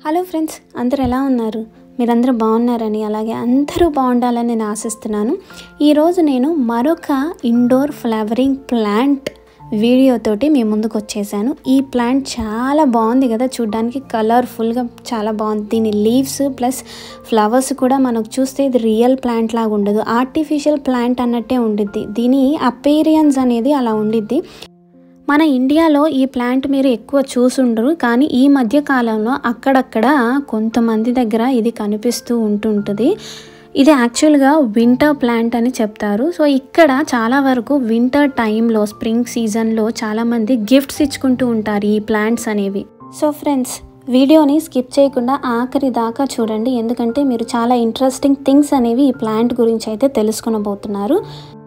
hello friends అందరు ఎలా ఉన్నారు మీరందరూ బాగున్నారని అలాగే అందరూ బాగుండాలని నేను ఆశిస్తున్నాను ఈరోజు నేను మరొక ఇండోర్ ఫ్లవరింగ్ ప్లాంట్ వీడియోతోటి మీ ముందుకు వచ్చేసాను ఈ ప్లాంట్ చాలా బాగుంది కదా చూడ్డానికి కలర్ఫుల్గా చాలా బాగుంది దీని లీవ్స్ ప్లస్ ఫ్లవర్స్ కూడా మనకు చూస్తే ఇది రియల్ ప్లాంట్ లాగా ఉండదు ఆర్టిఫిషియల్ ప్లాంట్ అన్నట్టే ఉండిద్ది దీని అపేరియన్స్ అనేది అలా ఉండిద్ది మన ఇండియాలో ఈ ప్లాంట్ మీరు ఎక్కువ చూసుండరు కానీ ఈ మధ్య కాలంలో అక్కడక్కడ కొంతమంది దగ్గర ఇది కనిపిస్తూ ఉంటుంటుంది ఇది యాక్చువల్గా వింటర్ ప్లాంట్ అని చెప్తారు సో ఇక్కడ చాలా వరకు వింటర్ టైంలో స్ప్రింగ్ సీజన్లో చాలామంది గిఫ్ట్స్ ఇచ్చుకుంటూ ఉంటారు ఈ ప్లాంట్స్ అనేవి సో ఫ్రెండ్స్ వీడియోని స్కిప్ చేయకుండా ఆఖరి దాకా చూడండి ఎందుకంటే మీరు చాలా ఇంట్రెస్టింగ్ థింగ్స్ అనేవి ఈ ప్లాంట్ గురించి అయితే తెలుసుకునబోతున్నారు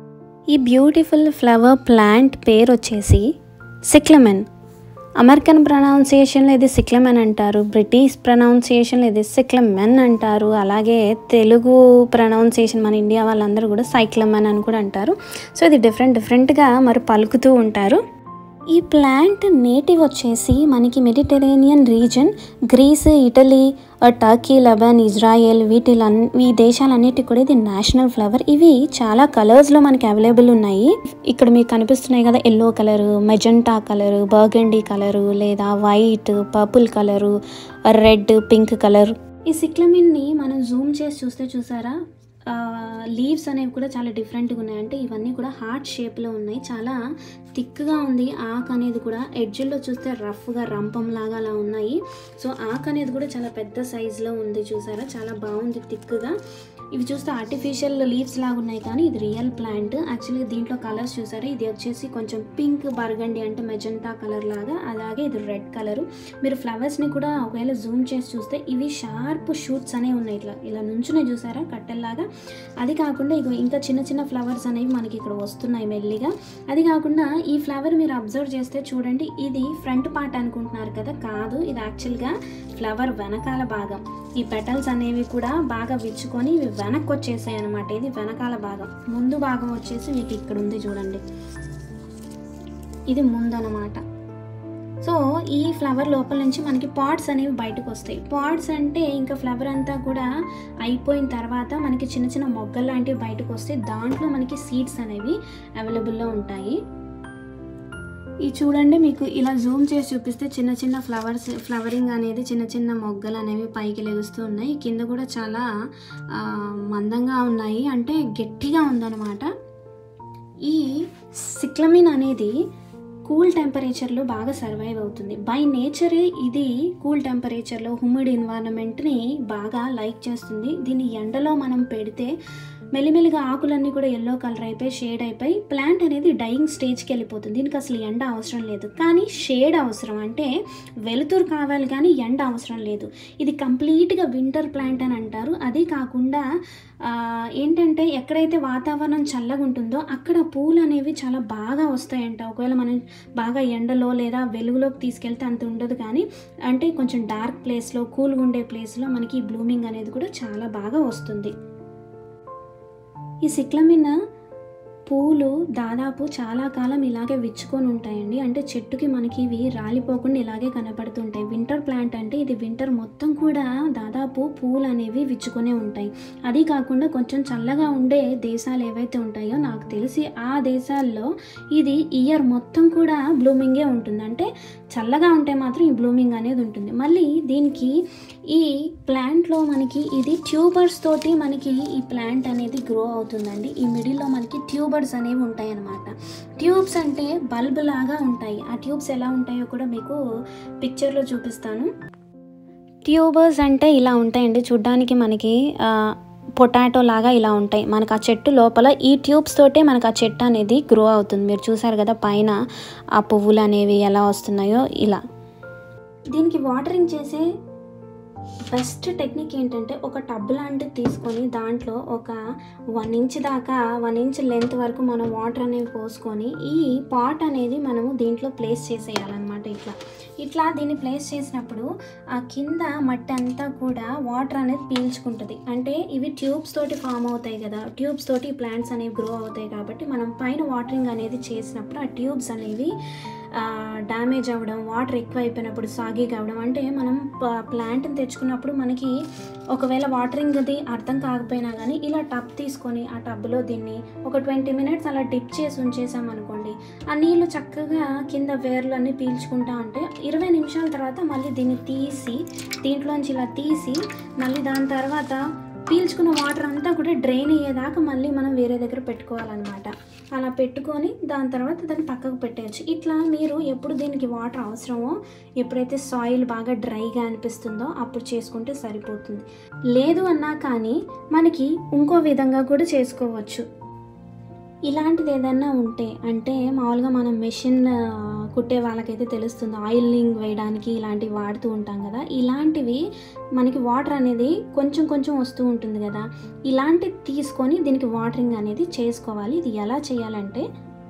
ఈ బ్యూటిఫుల్ ఫ్లవర్ ప్లాంట్ పేరు వచ్చేసి సిక్లమెన్ అమెరికన్ ప్రొనౌన్సియేషన్లో ఇది సిక్లమెన్ అంటారు బ్రిటిష్ ప్రొనౌన్సియేషన్లో ఇది సిక్లమెన్ అంటారు అలాగే తెలుగు ప్రొనౌన్సియేషన్ మన ఇండియా వాళ్ళందరూ కూడా సైక్లమెన్ అని కూడా అంటారు సో ఇది డిఫరెంట్ డిఫరెంట్గా మరి పలుకుతూ ఉంటారు ఈ ప్లాంట్ నేటివ్ వచ్చేసి మనకి Mediterranean region Greece Italy Turkey Lebanon Israel వీటిలో ఈ దేశాలన్నిటికీ కూడా ఇది నేషనల్ ఫ్లవర్ ఇవి చాలా కలర్స్లో మనకి అవైలబుల్ ఉన్నాయి ఇక్కడ మీకు కనిపిస్తున్నాయి కదా yellow colour magenta colour burgundy colour లేదా white purple colour red pink colour ఈ సిక్లమిన్ని మనం జూమ్ చేసి చూస్తే చూసారా లీవ్స్ అనేవి కూడా చాలా డిఫరెంట్గా ఉన్నాయి అంటే ఇవన్నీ కూడా హార్ట్ షేప్లో ఉన్నాయి చాలా థిక్గా ఉంది ఆకు అనేది కూడా ఎడ్జ్లో చూస్తే రఫ్గా రంపం లాగా అలా ఉన్నాయి సో ఆకు అనేది కూడా చాలా పెద్ద సైజులో ఉంది చూసారా చాలా బాగుంది థిక్గా ఇవి చూస్తే ఆర్టిఫిషియల్ లీవ్స్ లాగా ఉన్నాయి కానీ ఇది రియల్ ప్లాంట్ యాక్చువల్లీ దీంట్లో కలర్స్ చూసారా ఇది వచ్చేసి కొంచెం పింక్ బర్గండి అంటే మెజెంటా కలర్ లాగా అలాగే ఇది రెడ్ కలర్ మీరు ఫ్లవర్స్ని కూడా ఒకవేళ జూమ్ చేసి చూస్తే ఇవి షార్ప్ షూట్స్ అనేవి ఉన్నాయి ఇట్లా ఇలా నుంచునే చూసారా కట్టెల్లాగా అది కాకుండా ఇగో ఇంకా చిన్న చిన్న ఫ్లవర్స్ అనేవి మనకి ఇక్కడ వస్తున్నాయి మెల్లిగా అది కాకుండా ఈ ఫ్లవర్ మీరు అబ్జర్వ్ చేస్తే చూడండి ఇది ఫ్రంట్ పార్ట్ అనుకుంటున్నారు కదా కాదు ఇది యాక్చువల్గా ఫ్లవర్ వెనకాల భాగం ఈ పెటల్స్ అనేవి కూడా బాగా విచ్చుకొని ఇవి వెనక్కి వచ్చేసాయి అనమాట ఇది వెనకాల భాగం ముందు భాగం వచ్చేసి మీకు ఇక్కడ ఉంది చూడండి ఇది ముందనమాట సో ఈ ఫ్లవర్ లోపల నుంచి మనకి పాట్స్ అనేవి బయటకు వస్తాయి పాట్స్ అంటే ఇంకా ఫ్లవర్ అంతా కూడా అయిపోయిన తర్వాత మనకి చిన్న చిన్న మొగ్గలు లాంటివి బయటకు వస్తాయి దాంట్లో మనకి సీడ్స్ అనేవి అవైలబుల్లో ఉంటాయి ఈ చూడండి మీకు ఇలా జూమ్ చేసి చూపిస్తే చిన్న చిన్న ఫ్లవర్స్ ఫ్లవరింగ్ అనేది చిన్న చిన్న మొగ్గలు అనేవి పైకి లెగుస్తూ ఉన్నాయి కింద కూడా చాలా మందంగా ఉన్నాయి అంటే గట్టిగా ఉందన్నమాట ఈ సిక్లమిన్ అనేది కూల్ టెంపరేచర్లో బాగా సర్వైవ్ అవుతుంది బై నేచరే ఇది కూల్ టెంపరేచర్లో హ్యూమిడ్ ఎన్వైరన్మెంట్ని బాగా లైక్ చేస్తుంది దీన్ని ఎండలో మనం పెడితే మెల్లిమెల్లిగా ఆకులన్నీ కూడా ఎల్లో కలర్ అయిపోయి షేడ్ అయిపోయి ప్లాంట్ అనేది డైయింగ్ స్టేజ్కి వెళ్ళిపోతుంది దీనికి అసలు ఎండ అవసరం లేదు కానీ షేడ్ అవసరం అంటే వెలుతురు కావాలి కానీ ఎండ అవసరం లేదు ఇది కంప్లీట్గా వింటర్ ప్లాంట్ అని అంటారు అది కాకుండా ఏంటంటే ఎక్కడైతే వాతావరణం చల్లగా ఉంటుందో అక్కడ పూలు అనేవి చాలా బాగా వస్తాయంట ఒకవేళ మనం బాగా ఎండలో లేదా వెలుగులోకి తీసుకెళ్తే అంత ఉండదు కానీ అంటే కొంచెం డార్క్ ప్లేస్లో కూల్గా ఉండే ప్లేస్లో మనకి బ్లూమింగ్ అనేది కూడా చాలా బాగా వస్తుంది ఈ సిక్లమిన్ పూలు దాదాపు చాలా కాలం ఇలాగే విచ్చుకొని ఉంటాయండి అంటే చెట్టుకి మనకి ఇవి రాలిపోకుండా ఇలాగే కనపడుతుంటాయి వింటర్ ప్లాంట్ అంటే ఇది వింటర్ మొత్తం కూడా దాదాపు పూలు అనేవి విచ్చుకొనే ఉంటాయి అది కాకుండా కొంచెం చల్లగా ఉండే దేశాలు ఏవైతే ఉంటాయో నాకు తెలిసి ఆ దేశాల్లో ఇది ఇయర్ మొత్తం కూడా బ్లూమింగే ఉంటుంది అంటే చల్లగా ఉంటే మాత్రం ఈ బ్లూమింగ్ అనేది ఉంటుంది మళ్ళీ దీనికి ఈ ప్లాంట్లో మనకి ఇది ట్యూబర్స్ తోటి మనకి ఈ ప్లాంట్ అనేది గ్రో అవుతుందండి ఈ మిడిల్లో మనకి ట్యూబర్స్ అనేవి ఉంటాయి అన్నమాట ట్యూబ్స్ అంటే బల్బ్ లాగా ఉంటాయి ఆ ట్యూబ్స్ ఎలా ఉంటాయో కూడా మీకు పిక్చర్లో చూపిస్తాను ట్యూబర్స్ అంటే ఇలా ఉంటాయండి చూడ్డానికి మనకి పొటాటో లాగా ఇలా ఉంటాయి మనకు ఆ చెట్టు లోపల ఈ ట్యూబ్స్ తోటే మనకు ఆ చెట్టు అనేది గ్రో అవుతుంది మీరు చూసారు కదా పైన ఆ పువ్వులు అనేవి ఎలా వస్తున్నాయో ఇలా దీనికి వాటరింగ్ చేసే బెస్ట్ టెక్నిక్ ఏంటంటే ఒక టబ్ లాంటిది తీసుకొని దాంట్లో ఒక వన్ ఇంచ్ దాకా వన్ ఇంచ్ లెంత్ వరకు మనం వాటర్ అనేవి పోసుకొని ఈ పాట్ అనేది మనము దీంట్లో ప్లేస్ చేసేయాలన్నమాట ఇట్లా ఇట్లా దీన్ని ప్లేస్ చేసినప్పుడు ఆ కింద మట్టి అంతా కూడా వాటర్ అనేది పీల్చుకుంటుంది అంటే ఇవి ట్యూబ్స్ తోటి ఫామ్ అవుతాయి కదా ట్యూబ్స్ తోటి ప్లాంట్స్ అనేవి గ్రో అవుతాయి కాబట్టి మనం పైన వాటరింగ్ అనేది చేసినప్పుడు ఆ ట్యూబ్స్ అనేవి డ్యామేజ్ అవ్వడం వాటర్ ఎక్కువ అయిపోయినప్పుడు సాగి కావడం అంటే మనం ప్లాంట్ని తెచ్చుకున్నప్పుడు మనకి ఒకవేళ వాటరింగ్ అది అర్థం కాకపోయినా కానీ ఇలా టబ్ తీసుకొని ఆ టబ్లో దీన్ని ఒక ట్వంటీ మినిట్స్ అలా డిప్ చేసి ఉంచేసాం అనుకోండి ఆ నీళ్ళు చక్కగా కింద వేర్లు అన్నీ పీల్చుకుంటా ఉంటే ఇరవై నిమిషాల తర్వాత మళ్ళీ దీన్ని తీసి దీంట్లోంచి ఇలా తీసి మళ్ళీ దాని తర్వాత పీల్చుకున్న వాటర్ అంతా కూడా డ్రైన్ అయ్యేదాకా మళ్ళీ మనం వేరే దగ్గర పెట్టుకోవాలన్నమాట అలా పెట్టుకొని దాని తర్వాత దాన్ని పక్కకు పెట్టేయచ్చు ఇట్లా మీరు ఎప్పుడు దీనికి వాటర్ అవసరమో ఎప్పుడైతే సాయిల్ బాగా డ్రైగా అనిపిస్తుందో అప్పుడు చేసుకుంటే సరిపోతుంది లేదు అన్నా కానీ మనకి ఇంకో విధంగా కూడా చేసుకోవచ్చు ఇలాంటిది ఏదైనా ఉంటే అంటే మామూలుగా మనం మెషిన్ ఆ, కుట్టే వాళ్ళకైతే తెలుస్తుంది ఆయిలింగ్ వేయడానికి ఇలాంటివి వాడుతూ ఉంటాం కదా ఇలాంటివి మనకి వాటర్ అనేది కొంచెం కొంచెం వస్తూ ఉంటుంది కదా ఇలాంటివి తీసుకొని దీనికి వాటరింగ్ అనేది చేసుకోవాలి ఇది ఎలా చేయాలంటే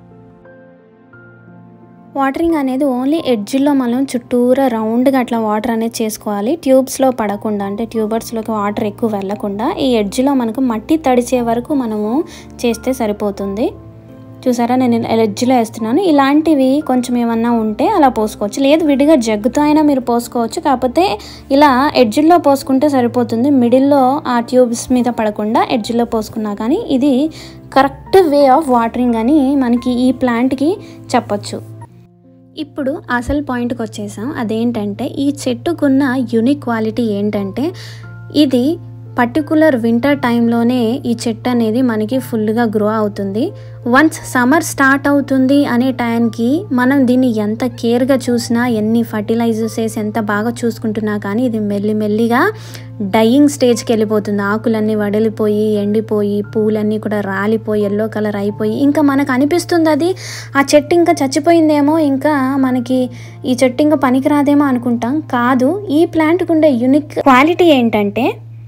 వాటరింగ్ అనేది ఓన్లీ ఎడ్జ్లో మనం చుట్టూరా రౌండ్గా అట్లా వాటర్ అనేది చేసుకోవాలి ట్యూబ్స్లో పడకుండా అంటే ట్యూబర్స్లోకి వాటర్ ఎక్కువ వెళ్ళకుండా ఈ ఎడ్జ్లో మనకు మట్టి తడిచే వరకు మనము చేస్తే సరిపోతుంది చూసారా నేను ఎడ్జ్లో వేస్తున్నాను ఇలాంటివి కొంచెం ఏమన్నా ఉంటే అలా పోసుకోవచ్చు లేదు విడిగా జగ్గుతో అయినా మీరు పోసుకోవచ్చు కాకపోతే ఇలా ఎడ్జ్లో పోసుకుంటే సరిపోతుంది మిడిల్లో ఆ ట్యూబ్స్ మీద పడకుండా ఎడ్జ్లో పోసుకున్నా కానీ ఇది కరెక్ట్ వే ఆఫ్ వాటరింగ్ అని మనకి ఈ ప్లాంట్కి చెప్పొచ్చు ఇప్పుడు అసలు పాయింట్కి వచ్చేసాం అదేంటంటే ఈ చెట్టుకున్న యునిక్ క్వాలిటీ ఏంటంటే ఇది పర్టికులర్ వింటర్ టైంలోనే ఈ చెట్టు అనేది మనకి ఫుల్గా గ్రో అవుతుంది వన్స్ సమ్మర్ స్టార్ట్ అవుతుంది అనే టైంకి మనం దీన్ని ఎంత కేర్గా చూసినా ఎన్ని ఫర్టిలైజర్స్ వేసి ఎంత బాగా చూసుకుంటున్నా కానీ ఇది మెల్లి మెల్లిగా డయింగ్ స్టేజ్కి వెళ్ళిపోతుంది ఆకులన్నీ వడిలిపోయి ఎండిపోయి పూలన్నీ కూడా రాలిపోయి ఎల్లో కలర్ అయిపోయి ఇంకా మనకు అనిపిస్తుంది అది ఆ చెట్టు ఇంకా చచ్చిపోయిందేమో ఇంకా మనకి ఈ చెట్టు ఇంకా పనికిరాదేమో అనుకుంటాం కాదు ఈ ప్లాంట్కి ఉండే యూనిక్ క్వాలిటీ ఏంటంటే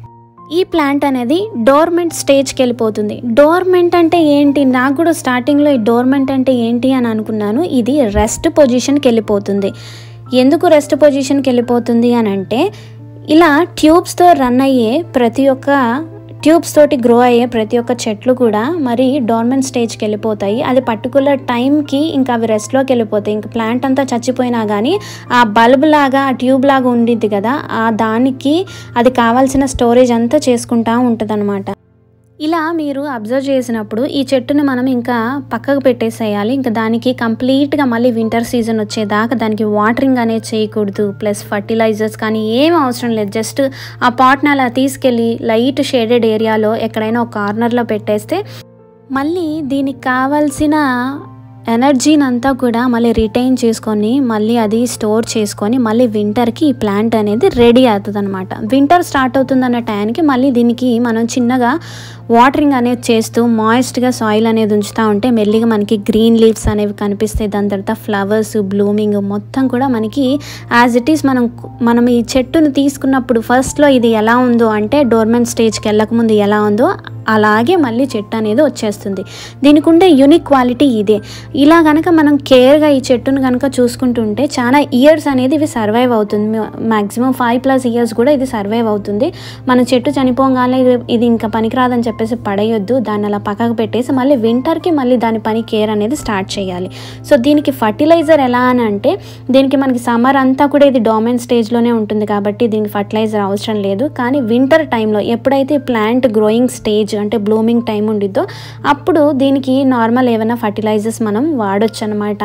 ఈ ప్లాంట్ అనేది డోర్మెంట్ స్టేజ్కి వెళ్ళిపోతుంది డోర్మెంట్ అంటే ఏంటి నాకు కూడా స్టార్టింగ్లో ఈ డోర్మెంట్ అంటే ఏంటి అని అనుకున్నాను ఇది రెస్ట్ పొజిషన్కి వెళ్ళిపోతుంది ఎందుకు రెస్ట్ పొజిషన్కి వెళ్ళిపోతుంది అని అంటే ఇలా ట్యూబ్స్తో రన్ అయ్యే ప్రతి ఒక్క ట్యూబ్స్ తోటి గ్రో అయ్యే ప్రతి ఒక్క చెట్లు కూడా మరి డోర్మెంట్ స్టేజ్కి వెళ్ళిపోతాయి అది పర్టికులర్ టైంకి ఇంకా అవి రెస్ట్లోకి వెళ్ళిపోతాయి ఇంకా ప్లాంట్ అంతా చచ్చిపోయినా కానీ ఆ బల్బ్ లాగా ఆ ట్యూబ్ లాగా ఉండిద్ది కదా ఆ దానికి అది కావాల్సిన స్టోరేజ్ అంతా చేసుకుంటా ఉంటుంది ఇలా మీరు అబ్జర్వ్ చేసినప్పుడు ఈ చెట్టుని మనం ఇంకా పక్కకు పెట్టేసేయాలి ఇంకా దానికి కంప్లీట్గా మళ్ళీ వింటర్ సీజన్ వచ్చేదాకా దానికి వాటరింగ్ అనేది చేయకూడదు ప్లస్ ఫర్టిలైజర్స్ కానీ ఏం అవసరం లేదు జస్ట్ ఆ పాట్ని అలా తీసుకెళ్ళి లైట్ షేడెడ్ ఏరియాలో ఎక్కడైనా ఒక కార్నర్లో పెట్టేస్తే మళ్ళీ దీనికి కావాల్సిన ఎనర్జీని అంతా కూడా మళ్ళీ రిటైన్ చేసుకొని మళ్ళీ అది స్టోర్ చేసుకొని మళ్ళీ వింటర్కి ఈ ప్లాంట్ అనేది రెడీ అవుతుంది అనమాట వింటర్ స్టార్ట్ అవుతుందన్న టైంకి మళ్ళీ దీనికి మనం చిన్నగా వాటరింగ్ అనేది చేస్తూ మాయిస్ట్గా సాయిల్ అనేది ఉంచుతూ ఉంటే మెల్లిగా మనకి గ్రీన్ లీవ్స్ అనేవి కనిపిస్తాయి దాని తర్వాత ఫ్లవర్స్ బ్లూమింగ్ మొత్తం కూడా మనకి యాజ్ ఇట్ ఈస్ మనం మనం ఈ చెట్టును తీసుకున్నప్పుడు ఫస్ట్లో ఇది ఎలా ఉందో అంటే డోర్మెంట్ స్టేజ్కి వెళ్ళకముందు ఎలా ఉందో అలాగే మళ్ళీ చెట్టు అనేది వచ్చేస్తుంది దీనికి ఉండే యూనిక్ క్వాలిటీ ఇదే ఇలా కనుక మనం కేర్గా ఈ చెట్టును కనుక చూసుకుంటుంటే చాలా ఇయర్స్ అనేది ఇవి సర్వైవ్ అవుతుంది మ్యాక్సిమం ఫైవ్ ప్లస్ ఇయర్స్ కూడా ఇది సర్వైవ్ అవుతుంది మన చెట్టు చనిపోగానే ఇది ఇది ఇంకా పనికిరాదని చెప్పేసి పడేయొద్దు దాన్ని అలా పక్కకు పెట్టేసి మళ్ళీ వింటర్కి మళ్ళీ దాని పని కేర్ అనేది స్టార్ట్ చేయాలి సో దీనికి ఫర్టిలైజర్ ఎలా అని అంటే దీనికి మనకి సమ్మర్ అంతా కూడా ఇది డామెంట్ స్టేజ్లోనే ఉంటుంది కాబట్టి దీనికి ఫర్టిలైజర్ అవసరం లేదు కానీ వింటర్ టైంలో ఎప్పుడైతే ప్లాంట్ గ్రోయింగ్ స్టేజ్ అంటే బ్లూమింగ్ టైం ఉండిద్దో అప్పుడు దీనికి నార్మల్ ఏమైనా ఫర్టిలైజర్స్ మనం వాడొచ్చు అనమాట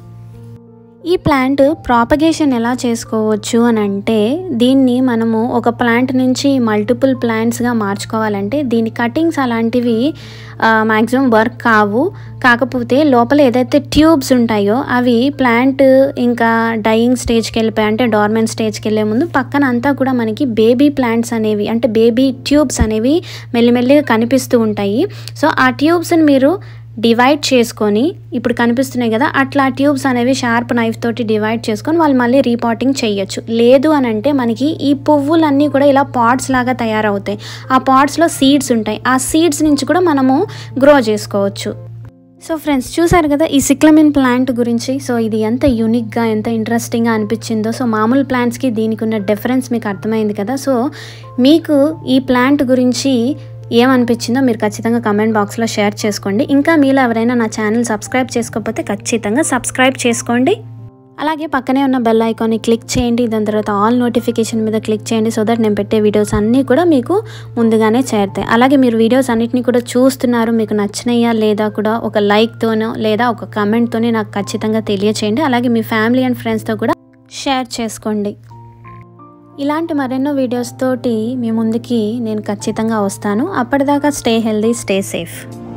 ఈ ప్లాంట్ ప్రాపగేషన్ ఎలా చేసుకోవచ్చు అని అంటే దీన్ని మనము ఒక ప్లాంట్ నుంచి మల్టిపుల్ ప్లాంట్స్గా మార్చుకోవాలంటే దీని కటింగ్స్ అలాంటివి మ్యాక్సిమం వర్క్ కావు కాకపోతే లోపల ఏదైతే ట్యూబ్స్ ఉంటాయో అవి ప్లాంట్ ఇంకా డయింగ్ స్టేజ్కి వెళ్ళిపోయి అంటే డార్మెంట్ స్టేజ్కి వెళ్ళే ముందు పక్కన అంతా కూడా మనకి బేబీ ప్లాంట్స్ అనేవి అంటే బేబీ ట్యూబ్స్ అనేవి మెల్లిమెల్లిగా కనిపిస్తూ ఉంటాయి సో ఆ ట్యూబ్స్ని మీరు డివైడ్ చేసుకొని ఇప్పుడు కనిపిస్తున్నాయి కదా అట్లా ట్యూబ్స్ అనేవి షార్ప్ నైఫ్ తోటి డివైడ్ చేసుకొని వాళ్ళు మళ్ళీ రీపాటింగ్ చేయొచ్చు లేదు అని అంటే మనకి ఈ పువ్వులన్నీ కూడా ఇలా పాట్స్ లాగా తయారవుతాయి ఆ పాట్స్లో సీడ్స్ ఉంటాయి ఆ సీడ్స్ నుంచి కూడా మనము గ్రో చేసుకోవచ్చు సో ఫ్రెండ్స్ చూసారు కదా ఈ సిక్లమిన్ ప్లాంట్ గురించి సో ఇది ఎంత యూనిక్గా ఎంత ఇంట్రెస్టింగ్గా అనిపించిందో సో మామూలు ప్లాంట్స్కి దీనికి ఉన్న డిఫరెన్స్ మీకు అర్థమైంది కదా సో మీకు ఈ ప్లాంట్ గురించి ఏమనిపించిందో మీరు ఖచ్చితంగా కమెంట్ బాక్స్లో షేర్ చేసుకోండి ఇంకా మీలో ఎవరైనా నా ఛానల్ సబ్స్క్రైబ్ చేసుకోకపోతే ఖచ్చితంగా సబ్స్క్రైబ్ చేసుకోండి అలాగే పక్కనే ఉన్న బెల్ ఐకాన్ని క్లిక్ చేయండి దాని తర్వాత ఆల్ నోటిఫికేషన్ మీద క్లిక్ చేయండి సో దట్ నేను పెట్టే వీడియోస్ అన్నీ కూడా మీకు ముందుగానే చేరుతాయి అలాగే మీరు వీడియోస్ అన్నిటిని కూడా చూస్తున్నారు మీకు నచ్చినాయా లేదా కూడా ఒక లైక్తోనో లేదా ఒక కమెంట్తోనే నాకు ఖచ్చితంగా తెలియచేయండి అలాగే మీ ఫ్యామిలీ అండ్ ఫ్రెండ్స్తో కూడా షేర్ చేసుకోండి ఇలాంటి మరెన్నో వీడియోస్ తోటి మీ ముందుకి నేను ఖచ్చితంగా వస్తాను అప్పటిదాకా స్టే హెల్దీ స్టే సేఫ్